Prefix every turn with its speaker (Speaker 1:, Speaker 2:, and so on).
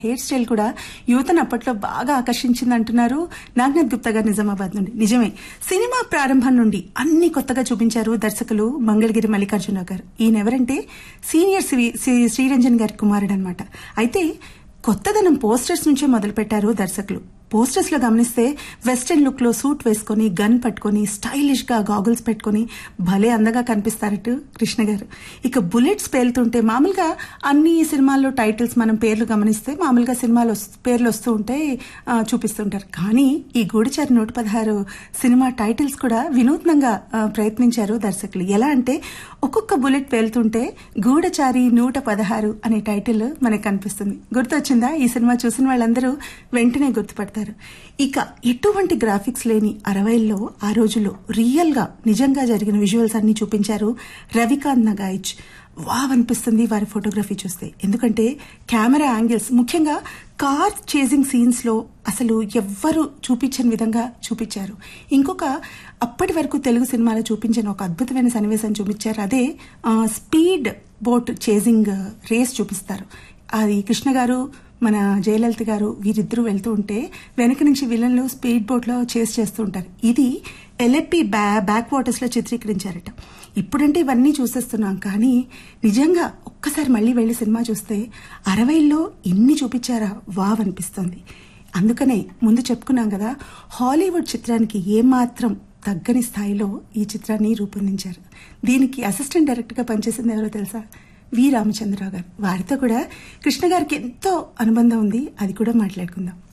Speaker 1: hair style కూడా యువతను అప్పట్లో బాగా ఆకర్షించింది అంటున్నారు నాగనాథ్ గుప్తా గారు నిజామాబాద్ నుండి నిజమే సినిమా ప్రారంభం నుండి అన్ని కొత్తగా చూపించారు దర్శకులు మంగళగిరి మల్లికార్జునరావు గారు ఈయన ఎవరంటే సీనియర్ శ్రీ- శ్రీ- శ్రీరంజన్ గారి కుమారుడు అనమాట అయితే కొత్తదనం పోస్టర్స్ నుంచే మొదలు పెట్టారు దర్శకులు పోస్టర్స్ లో గమనిస్తే వెస్టర్న్ లుక్ లో సూట్ వేసుకొని గన్ పట్టుకొని స్టైలిష్ గా గాగుల్స్ పెట్టుకొని భలే అందగా కనిపిస్తారట కృష్ణ గారు ఇక బుల్లెట్స్ పేలుతుంటే మామూలుగా అన్ని సినిమాల్లో టైటిల్స్ మనం పేర్లు గమనిస్తే మామూలుగా సినిమాలు వస్తు- పేర్లు వస్తూ ఉంటే ఆ, చూపిస్తుంటారు కానీ ఈ గూడిచారి నూట పదహారు సినిమా టైటిల్స్ కూడా వినూత్నంగా ఆ, ప్రయత్నించారు దర్శకులు ఎలా అంటే ఒక్కొక్క బుల్లెట్ పేలుతుంటే గూఢచారి నూట పదహారు అనే టైటిల్ మనకు కనిపిస్తుంది గుర్తొచ్చిందా ఈ సినిమా చూసిన వాళ్ళందరూ వెంటనే గుర్తుపడతారు ఇక ఎటువంటి గ్రాఫిక్స్ లేని అరవైల్లో ఆ రోజుల్లో రియల్ గా నిజంగా జరిగిన విజువల్స్ అన్ని చూపించారు రవికాంత్ నగాయిచ్ వావ్ అనిపిస్తుంది వారి ఫోటోగ్రఫీ చూస్తే ఎందుకంటే కెమెరా యాంగిల్స్ ముఖ్యంగా కార్ చేజింగ్ సీన్స్ లో అసలు ఎవ్వరు చూపించని విధంగా చూపించారు ఇంకొక అప్పటి వరకు తెలుగు సినిమాలో చూపించిన ఒక అద్భుతమైన సన్నివేశం చూపించారు అదే ఆ, స్పీడ్ బోట్ చేజింగ్ రేస్ చూపిస్తారు అది కృష్ణ గారు మన జయలలిత గారు వీరిద్దరూ వెళ్తూ ఉంటే వెనక నుంచి విలన్లు స్పీడ్ బోట్ లో చేస్ చేస్తూ ఉంటారు ఇది ఎల్ఎపి బ్యా బ్యాక్ వాటర్స్ లో చిత్రీకరించారట ఇప్పుడంటే ఇవన్నీ చూసేస్తున్నాం కానీ నిజంగా ఒక్కసారి మళ్ళీ వెళ్ళి సినిమా చూస్తే అరవైల్లో ఇన్ని చూపించారా వావ్ అనిపిస్తుంది అందుకనే ముందు చెప్పుకున్నాం కదా హాలీవుడ్ చిత్రానికి ఏమాత్రం తగ్గని స్థాయిలో ఈ చిత్రాన్ని రూపొందించారు దీనికి అసిస్టెంట్ డైరెక్టర్ గా పనిచేసింది ఎవరో తెలుసా వి రామచంద్రరావు గారు వారితో కూడా కృష్ణ గారికి ఎంతో అనుబంధం ఉంది అది కూడా మాట్లాడుకుందాం